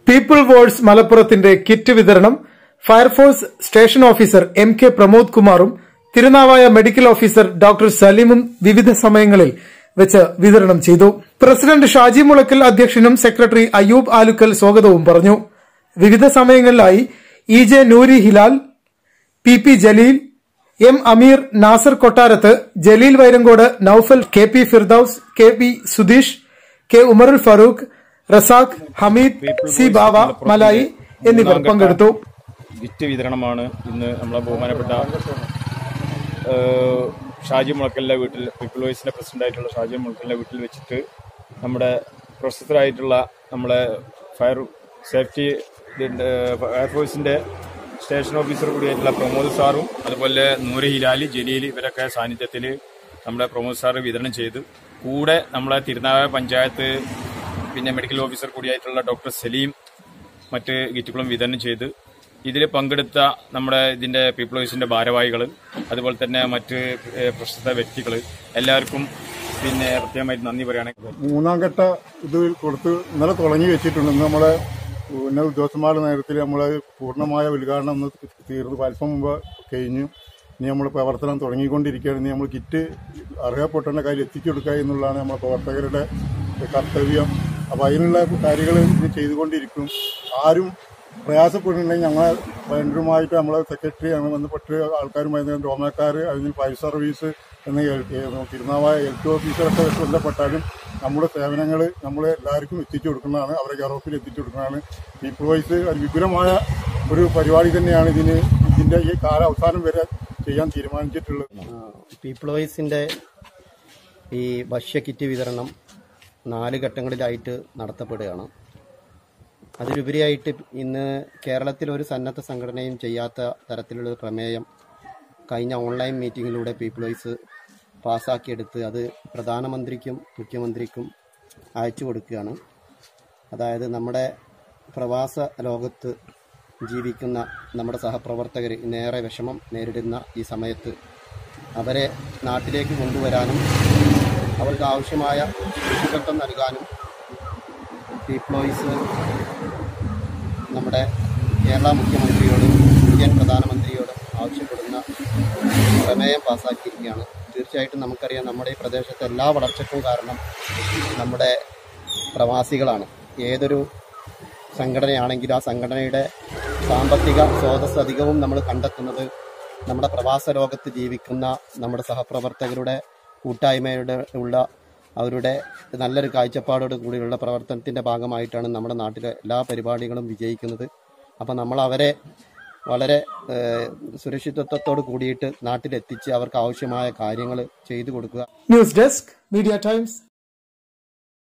people വോഴ്സ് മലപ്പുറത്തിന്റെ kit വിതരണം fire force station officer M K Pramod കുമാറും തിരുനാവായ മെഡിക്കൽ ഓഫീസർ ഡോക്ടർ സലീമും വിവിധ സമയങ്ങളിൽ വെച്ച് വിതരണം ചെയ്തു പ്രസിഡന്റ് ഷാജി മുളക്കൽ അധ്യക്ഷനും സെക്രട്ടറി അയ്യൂബ് ആലുക്കൽ സ്വാഗതവും പറഞ്ഞു വിവിധ സമയങ്ങളിലായി E J Noori Hilal P P Jaleel M Ameer Nasar Kottarath Jaleel Vairankode Noufal K P Firdous K P Sudheesh K Umarul Farooq Razak Hameed C Bava Malayi എന്നിവർ പങ്കെടുത്തു ഗിഫ്റ്റ് വിതരണമാണ് ഇന്ന് നമ്മളെ ബഹുമാനപ്പെട്ട ഏഹ്, ഷാജി മുളക്കലിന്റെ വീട്ടിൽ പീപ്പിൾ വോയിസിന്റെ പ്രസിഡന്റ് ആയിട്ടുള്ള ഷാജി മുളക്കലിന്റെ വീട്ടിൽ വെച്ചിട്ട് നമ്മുടെ പ്രശസ്തരായിട്ടുള്ള നമ്മളെ ഫയർ സേഫ്റ്റി ഇതിന്റെ ഫയർഫോഴ്സിന്റെ സ്റ്റേഷൻ ഓഫീസർ കൂടിയായിട്ടുള്ള പ്രമോദ് സാറും അതുപോലെ നൂറ് ഹിലാലി ജലീൽ ഇവരൊക്കെ സാന്നിധ്യത്തിൽ നമ്മുടെ പ്രമോദ് സാറ് വിതരണം ചെയ്തു കൂടെ നമ്മളെ തിരുനാവായ പഞ്ചായത്ത് പിന്നെ മെഡിക്കൽ ഓഫീസർ കൂടിയായിട്ടുള്ള ഡോക്ടർ സലീം മറ്റ് കിറ്റുകളും വിതരണം ചെയ്ത് ഇതിൽ പങ്കെടുത്ത നമ്മുടെ ഇതിന്റെ പീപ്പിൾസിന്റെ ഭാരവാഹികൾ അതുപോലെ തന്നെ മറ്റ് ഏഹ്, പ്രശസ്ത വ്യക്തികൾ എല്ലാവർക്കും പിന്നെ പ്രത്യേകമായിട്ട് നന്ദി പറയുകയാണെങ്കിൽ മൂന്നാം ഘട്ട ഇത് കൊടുത്ത് ഇന്നലെ തുടങ്ങി വെച്ചിട്ടുണ്ട് ഇന്ന് നമ്മളെ ഉന്നത ഉദ്യോഗസ്ഥന്മാരുടെ നേരത്തിൽ നമ്മളെ പൂർണ്ണമായ ഉദ്ഘാടനം ഒന്ന് തീർന്നു അല്പം മുമ്പ് കഴിഞ്ഞു ഇനി നമ്മൾ പ്രവർത്തനം തുടങ്ങിക്കൊണ്ടിരിക്കുകയാണ് ഇനി നമ്മൾ കിറ്റ് അർഹപ്പെട്ടവരുടെ കയ്യിൽ എത്തിച്ചു കൊടുക്കുക എന്നുള്ളതാണ് നമ്മുടെ പ്രവർത്തകരുടെ കർത്തവ്യം അപ്പോൾ അതിനുള്ള കാര്യങ്ങൾ ഇനി ചെയ്തുകൊണ്ടിരിക്കും ആരും പ്രയാസപ്പെടുന്നുണ്ടെങ്കിൽ ഞങ്ങളെ വേണ്ടരുമായിട്ട് നമ്മളെ സെക്രട്ടറി അങ്ങനെ ബന്ധപ്പെട്ട് ആൾക്കാരുമായി ഡോമക്കാർ അതിന് ഫയർ സർവീസ് എന്ന എൽ- ഏ- തിരുനാവായ എൽ ടി ഓഫീസറൊക്കെ ബന്ധപ്പെട്ടാലും നമ്മുടെ സേവനങ്ങൾ നമ്മൾ എല്ലാവർക്കും എത്തിച്ചു കൊടുക്കുന്നതാണ് അവരെ കെയർ എത്തിച്ചു കൊടുക്കുന്നതാണ് പീപ്പിൾ വോയിസ് ഒരു വിപുലമായ ഒരു പരിപാടി തന്നെയാണ് ഇതിന് ഇതിന്റെ ഈ കാല അവസാനം വരെ ചെയ്യാൻ തീരുമാനിച്ചിട്ടുള്ളത് പീപ്പിൾ വോയിസിന്റെ ഈ ഭക്ഷ്യ കിറ്റ് വിതരണം നാല് ഘട്ടങ്ങളിലായിട്ട് നടത്തപ്പെടുകയാണ് അതിലുപരിയായിട്ട് ഇന്ന് കേരളത്തിൽ ഒരു സന്നദ്ധ സംഘടനയും ചെയ്യാത്ത തരത്തിലുള്ള ഒരു പ്രമേയം കഴിഞ്ഞ ഓൺലൈൻ മീറ്റിങ്ങിലൂടെ പീപ്പിൾ വോയിസ് പാസ്സാക്കിയെടുത്ത് അത് പ്രധാനമന്ത്രിക്കും മുഖ്യമന്ത്രിക്കും അയച്ചു കൊടുക്കുകയാണ് അതായത് നമ്മുടെ പ്രവാസ ലോകത്ത് ജീവിക്കുന്ന നമ്മുടെ സഹപ്രവർത്തകർ ഇന്നേറെ വിഷമം നേരിടുന്ന ഈ സമയത്ത് അവരെ നാട്ടിലേക്ക് കൊണ്ടുവരാനും അവർക്ക് ആവശ്യമായ സുരക്ഷിതത്വം നൽകാനും പീപ്ലോയിസ് നമ്മുടെ കേരള മുഖ്യമന്ത്രിയോടും ഇന്ത്യൻ പ്രധാനമന്ത്രിയോടും ആവശ്യപ്പെടുന്ന പ്രമേയം പാസ്സാക്കിയിരിക്കുകയാണ് തീർച്ചയായിട്ടും നമുക്കറിയാം നമ്മുടെ ഈ പ്രദേശത്തെ എല്ലാ വളർച്ചയ്ക്കും കാരണം നമ്മുടെ പ്രവാസികളാണ് ഏതൊരു സംഘടനയാണെങ്കിൽ ആ സംഘടനയുടെ സാമ്പത്തിക സ്രോതസ് അധികവും നമ്മൾ കണ്ടെത്തുന്നത് നമ്മുടെ പ്രവാസ ലോകത്ത് ജീവിക്കുന്ന നമ്മുടെ സഹപ്രവർത്തകരുടെ കൂട്ടായ്മയുടെ ഉള്ള അവരുടെ നല്ലൊരു കാഴ്ചപ്പാടോട് കൂടിയുള്ള പ്രവർത്തനത്തിന്റെ ഭാഗമായിട്ടാണ് നമ്മുടെ നാട്ടിലെ എല്ലാ പരിപാടികളും വിജയിക്കുന്നത് അപ്പം നമ്മൾ അവരെ വളരെ ഏഹ്, സുരക്ഷിതത്വത്തോട് കൂടിയിട്ട് നാട്ടിലെത്തിച്ച് അവർക്ക് ആവശ്യമായ കാര്യങ്ങൾ ചെയ്തു കൊടുക്കുക ന്യൂസ് ഡെസ്ക് മീഡിയ ടൈംസ്